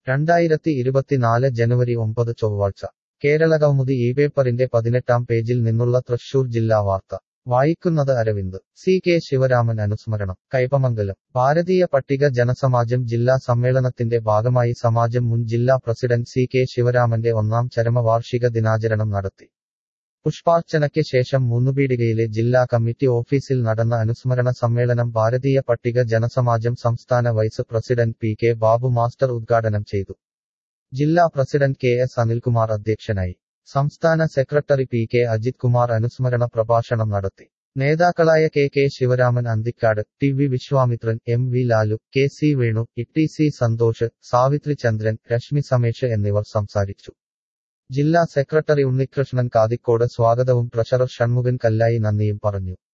രണ്ടായിരത്തി ഇരുപത്തിനാല് ജനുവരി ഒമ്പത് ചൊവ്വാഴ്ച കേരളകൗമുദി ഈ പേപ്പറിന്റെ പതിനെട്ടാം പേജിൽ നിന്നുള്ള തൃശൂർ ജില്ലാ വാർത്ത വായിക്കുന്നത് അരവിന്ദ് സി കെ ശിവരാമൻ അനുസ്മരണം കൈപ്പമംഗലം ഭാരതീയ പട്ടിക ജനസമാജം ജില്ലാ സമ്മേളനത്തിന്റെ ഭാഗമായി സമാജം മുൻ ജില്ലാ പ്രസിഡന്റ് സി കെ ശിവരാമന്റെ ഒന്നാം ചരമവാർഷിക ദിനാചരണം നടത്തി പുഷ്പാർച്ചനയ്ക്ക് ശേഷം മൂന്നുപീടികയിലെ ജില്ലാ കമ്മിറ്റി ഓഫീസിൽ നടന്ന അനുസ്മരണ സമ്മേളനം ഭാരതീയ പട്ടിക ജനസമാജം സംസ്ഥാന vice president P K Babu master ഉദ്ഘാടനം ചെയ്തു ജില്ലാ പ്രസിഡന്റ് കെ എസ് അനിൽകുമാർ അധ്യക്ഷനായി സംസ്ഥാന secretary P K Ajith Kumar അനുസ്മരണ പ്രഭാഷണം നടത്തി നേതാക്കളായ K K Sivaraman Anthikkad T V Viswamithran M V Lalu K C Venu E C Santhosh Savithri Chandran Reshmi Samesh എന്നിവർ സംസാരിച്ചു ജില്ലാ സെക്രട്ടറി ഉണ്ണികൃഷ്ണൻ കാതിക്കോട് സ്വാഗതവും ട്രഷറർ ഷൺമുഖൻ കല്ലായി നന്ദിയും പറഞ്ഞു